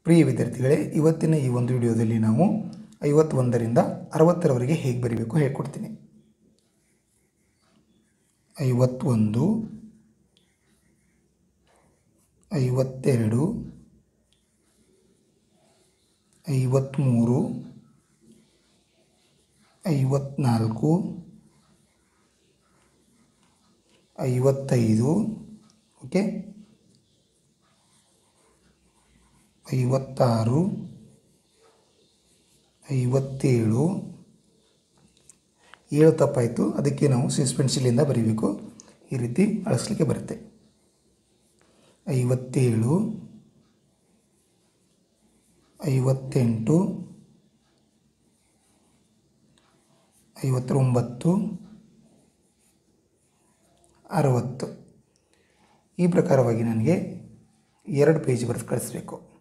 ಪ್ರಿಯ ವಿದ್ಯಾರ್ಥಿಗಳೇ ಇವತ್ತಿನ ಈ ಒಂದು ವಿಡಿಯೋದಲ್ಲಿ ನಾವು ಐವತ್ತೊಂದರಿಂದ ಅರವತ್ತರವರೆಗೆ ಹೇಗೆ ಬರೀಬೇಕು ಹೇಳ್ಕೊಡ್ತೀನಿ ಐವತ್ತೊಂದು ಐವತ್ತೆರಡು ಐವತ್ತ್ಮೂರು ಐವತ್ನಾಲ್ಕು ಐವತ್ತೈದು ಓಕೆ ಐವತ್ತಾರು ಐವತ್ತೇಳು ಏಳು ತಪ್ಪಾಯಿತು ಅದಕ್ಕೆ ನಾವು ಸಿಸ್ ಪೆನ್ಸಿಲಿಂದ ಬರೀಬೇಕು ಈ ರೀತಿ ಅಳಿಸ್ಲಿಕ್ಕೆ ಬರುತ್ತೆ ಐವತ್ತೇಳು ಐವತ್ತೆಂಟು ಐವತ್ತೊಂಬತ್ತು ಅರವತ್ತು ಈ ಪ್ರಕಾರವಾಗಿ ನನಗೆ ಎರಡು ಪೇಜ್ ಬರೆದು ಕಳಿಸ್ಬೇಕು